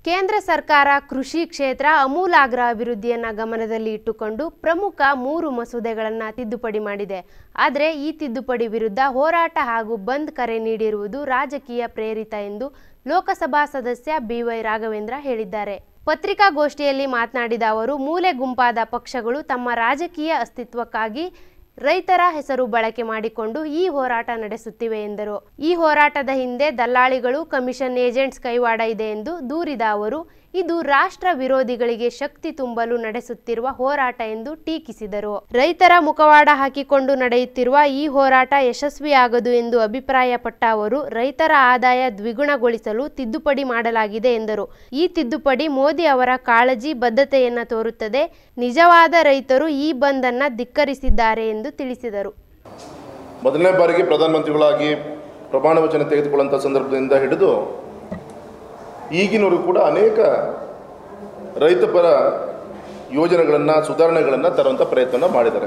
ಕೇಂದ್ರ ಸರ್ಕಾರ ಕೃಷಿ ಕ್ಷೇತ್ರ ಅಮೂಲಾಗ್ರ ಅಭಿವೃದ್ಧಿಯನ್ನ ಗಮನದಲ್ಲಿ ಇಟ್ಟುಕೊಂಡು ಪ್ರಮುಖ ಮೂರು ಮಸೂದೆಗಳನ್ನು ತಿದ್ದುಪಡಿ ಮಾಡಿದೆ ಆದರೆ ಈ ತಿದ್ದುಪಡಿ ವಿರುದ್ಧ ಹೋರಾಟ ಹಾಗೂ ಬಂದ್ ಕರೆ ನೀಡಿರುವುದು ರಾಜಕೀಯ ಪ್ರೇರಿತ ಎಂದು ಲೋಕಸಭಾ ಸದಸ್ಯ ಬಿವೈ ರಾಘವೇಂದ್ರ ಹೇಳಿದ್ದಾರೆ ಪತ್ರಿಕಾಗೋಷ್ಠಿಯಲ್ಲಿ ಮಾತನಾಡಿದ ಅವರು ಮೂಲೆ ಗುಂಪಾದ ಪಕ್ಷಗಳು ತಮ್ಮ ರಾಜಕೀಯ ಅಸ್ತಿತ್ವಕ್ಕಾಗಿ ರೈತರ ಹೆಸರು ಬಳಕೆ ಮಾಡಿಕೊಂಡು ಈ ಹೋರಾಟ ನಡೆಸುತ್ತಿವೆ ಎಂದರು ಈ ಹೋರಾಟದ ಹಿಂದೆ ದಲ್ಲಾಳಿಗಳು ಕಮಿಷನ್ ಏಜೆಂಟ್ಸ್ ಕೈವಾಡ ಇದೆ ಎಂದು ದೂರಿದ ಅವರು ಇದು ರಾಷ್ಟ್ರ ವಿರೋಧಿಗಳಿಗೆ ಶಕ್ತಿ ತುಂಬಲು ನಡೆಸುತ್ತಿರುವ ಹೋರಾಟ ಎಂದು ಟೀಕಿಸಿದರು ರೈತರ ಮುಖವಾಡ ಹಾಕಿಕೊಂಡು ನಡೆಯುತ್ತಿರುವ ಈ ಹೋರಾಟ ಯಶಸ್ವಿಯಾಗದು ಎಂದು ಅಭಿಪ್ರಾಯಪಟ್ಟ ಅವರು ರೈತರ ಆದಾಯ ದ್ವಿಗುಣಗೊಳಿಸಲು ತಿದ್ದುಪಡಿ ಮಾಡಲಾಗಿದೆ ಎಂದರು ಈ ತಿದ್ದುಪಡಿ ಮೋದಿ ಅವರ ಕಾಳಜಿ ಬದ್ಧತೆಯನ್ನ ತೋರುತ್ತದೆ ನಿಜವಾದ ರೈತರು ಈ ಬಂದನ್ನ ಧಿಕ್ಕರಿಸಿದ್ದಾರೆ ಎಂದು ತಿಳಿಸಿದರು ಮೊದಲನೇ ಬಾರಿಗೆ ಪ್ರಧಾನಮಂತ್ರಿಗಳಾಗಿ ಪ್ರಮಾಣ ವಚನ ತೆಗೆದುಕೊಳ್ಳುವಂಥ ಸಂದರ್ಭದಿಂದ ಹಿಡಿದು ಈಗಿನವರು ಕೂಡ ಅನೇಕ ರೈತಪರ ಯೋಜನೆಗಳನ್ನು ಸುಧಾರಣೆಗಳನ್ನು ತರುವಂಥ ಪ್ರಯತ್ನ ಮಾಡಿದ್ದಾರೆ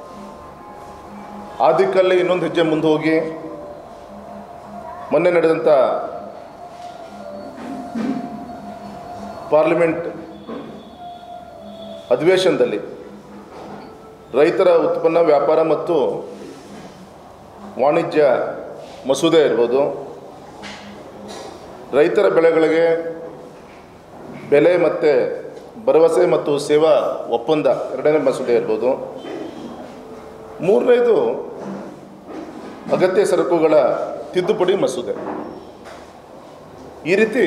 ಆ ದಿಕ್ಕಲ್ಲಿ ಇನ್ನೊಂದು ಹೆಜ್ಜೆ ಮುಂದೆ ಹೋಗಿ ಮೊನ್ನೆ ನಡೆದಂಥ ಪಾರ್ಲಿಮೆಂಟ್ ಅಧಿವೇಶನದಲ್ಲಿ ರೈತರ ಉತ್ಪನ್ನ ವ್ಯಾಪಾರ ಮತ್ತು ವಾಣಿಜ್ಯ ಮಸೂದೆ ಇರ್ಬೋದು ರೈತರ ಬೆಳೆಗಳಿಗೆ ಬೆಲೆ ಮತ್ತು ಭರವಸೆ ಮತ್ತು ಸೇವಾ ಒಪ್ಪಂದ ಎರಡನೇ ಮಸೂದೆ ಇರ್ಬೋದು ಮೂರನೇದು ಅಗತ್ಯ ಸರಕುಗಳ ತಿದ್ದುಪಡಿ ಮಸೂದೆ ಈ ರೀತಿ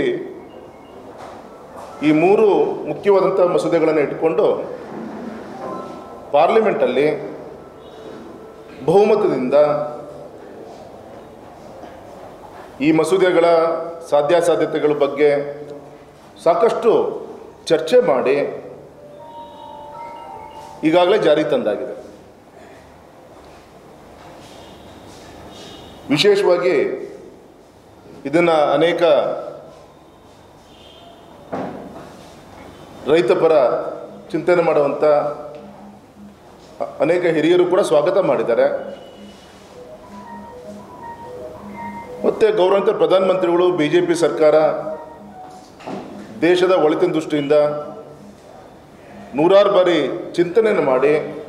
ಈ ಮೂರು ಮುಖ್ಯವಾದಂಥ ಮಸೂದೆಗಳನ್ನು ಇಟ್ಟುಕೊಂಡು ಪಾರ್ಲಿಮೆಂಟಲ್ಲಿ ಬಹುಮತದಿಂದ ಈ ಮಸೂದೆಗಳ ಸಾಧ್ಯಾಸಾಧ್ಯತೆಗಳ ಬಗ್ಗೆ ಸಾಕಷ್ಟು ಚರ್ಚೆ ಮಾಡಿ ಈಗಾಗಲೇ ಜಾರಿಗೆ ತಂದಾಗಿದೆ ವಿಶೇಷವಾಗಿ ಇದನ್ನು ಅನೇಕ ರೈತಪರ ಚಿಂತನೆ ಮಾಡುವಂಥ ಅ- ಅನೇಕ ಹಿರಿಯರು ಕೂಡ ಸ್ವಾಗತ ಮಾಡಿದ್ದಾರೆ ಮತ್ತು ಗೌರವಾನ್ವಿತ ಪ್ರಧಾನಮಂತ್ರಿಗಳು ಬಿ ಜೆ ಪಿ ಸರ್ಕಾರ ದೇಶದ ಒಳಿತಿನ ದೃಷ್ಟಿಯಿಂದ ನೂರಾರು ಬಾರಿ ಚಿಂತನೆಯನ್ನು ಮಾಡಿ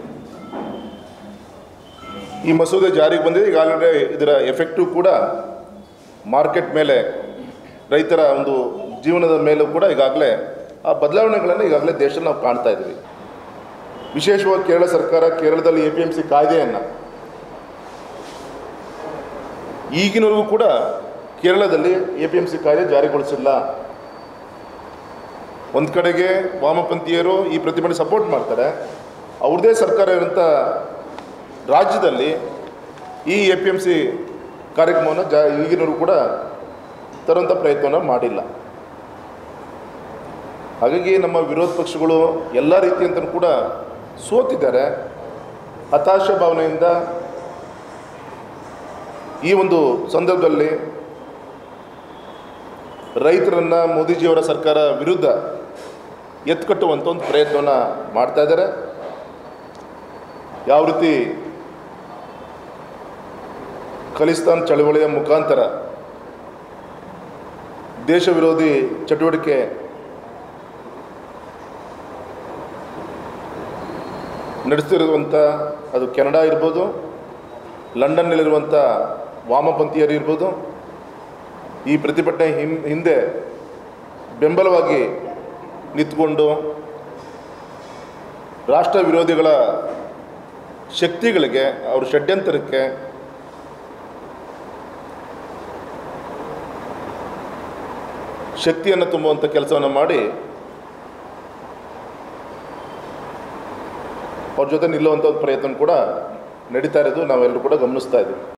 ಈ ಮಸೂದೆ ಜಾರಿಗೆ ಬಂದಿದೆ ಈಗಾಗಲೇ ಇದರ ಎಫೆಕ್ಟು ಕೂಡ ಮಾರ್ಕೆಟ್ ಮೇಲೆ ರೈತರ ಒಂದು ಜೀವನದ ಮೇಲೂ ಕೂಡ ಈಗಾಗಲೇ ಆ ಬದಲಾವಣೆಗಳನ್ನು ಈಗಾಗಲೇ ದೇಶದಲ್ಲಿ ನಾವು ಕಾಣ್ತಾ ಇದ್ದೀವಿ ವಿಶೇಷವಾಗಿ ಕೇರಳ ಸರ್ಕಾರ ಕೇರಳದಲ್ಲಿ ಎ ಪಿ ಎಮ್ ಸಿ ಕಾಯ್ದೆಯನ್ನು ಈಗಿನವರೆಗೂ ಕೂಡ ಕೇರಳದಲ್ಲಿ ಎ ಪಿ ಎಮ್ ಸಿ ಕಾಯ್ದೆ ಜಾರಿಗೊಳಿಸಿಲ್ಲ ಒಂದು ಕಡೆಗೆ ವಾಮಪಂಥೀಯರು ಈ ಪ್ರತಿಭಟನೆ ಸಪೋರ್ಟ್ ಮಾಡ್ತಾರೆ ಅವ್ರದ್ದೇ ಸರ್ಕಾರ ಇರೋಂಥ ರಾಜ್ಯದಲ್ಲಿ ಈ ಎ ಪಿ ಎಮ್ ಸಿ ಕಾರ್ಯಕ್ರಮವನ್ನು ಜಾ ಈಗಿನವರು ಕೂಡ ತರುವಂಥ ಪ್ರಯತ್ನವನ್ನು ಮಾಡಿಲ್ಲ ಹಾಗಾಗಿ ನಮ್ಮ ವಿರೋಧ ಪಕ್ಷಗಳು ಎಲ್ಲ ರೀತಿಯಂತಲೂ ಕೂಡ ಸೋತಿದ್ದಾರೆ ಹತಾಶ ಭಾವನೆಯಿಂದ ಈ ಒಂದು ಸಂದರ್ಭದಲ್ಲಿ ರೈತರನ್ನು ಮೋದಿಜಿಯವರ ಸರ್ಕಾರ ವಿರುದ್ಧ ಎತ್ಕಟ್ಟುವಂಥ ಒಂದು ಪ್ರಯತ್ನವನ್ನು ಮಾಡ್ತಾ ಇದ್ದಾರೆ ಯಾವ ರೀತಿ ಖಲಿಸ್ತಾನ್ ಚಳವಳಿಯ ಮುಖಾಂತರ ದೇಶ ವಿರೋಧಿ ಚಟುವಟಿಕೆ ನಡೆಸ್ತಿರುವಂಥ ಅದು ಕೆನಡಾ ಇರ್ಬೋದು ಲಂಡನ್ನಲ್ಲಿರುವಂಥ ವಾಮಪಂಥೀಯರು ಇರ್ಬೋದು ಈ ಪ್ರತಿಭಟನೆ ಹಿಂ ಹಿಂದೆ ಬೆಂಬಲವಾಗಿ ನಿಂತ್ಕೊಂಡು ರಾಷ್ಟ್ರ ವಿರೋಧಿಗಳ ಶಕ್ತಿಗಳಿಗೆ ಅವ್ರ ಷಡ್ಯಂತರಕ್ಕೆ ಶಕ್ತಿಯನ್ನು ತುಂಬುವಂಥ ಕೆಲಸವನ್ನು ಮಾಡಿ ಅವ್ರ ಜೊತೆ ನಿಲ್ಲುವಂಥ ಒಂದು ಪ್ರಯತ್ನ ಕೂಡ ನಡೀತಾ ಇರೋದು ನಾವೆಲ್ಲರೂ ಕೂಡ ಗಮನಿಸ್ತಾ ಇದ್ದೀವಿ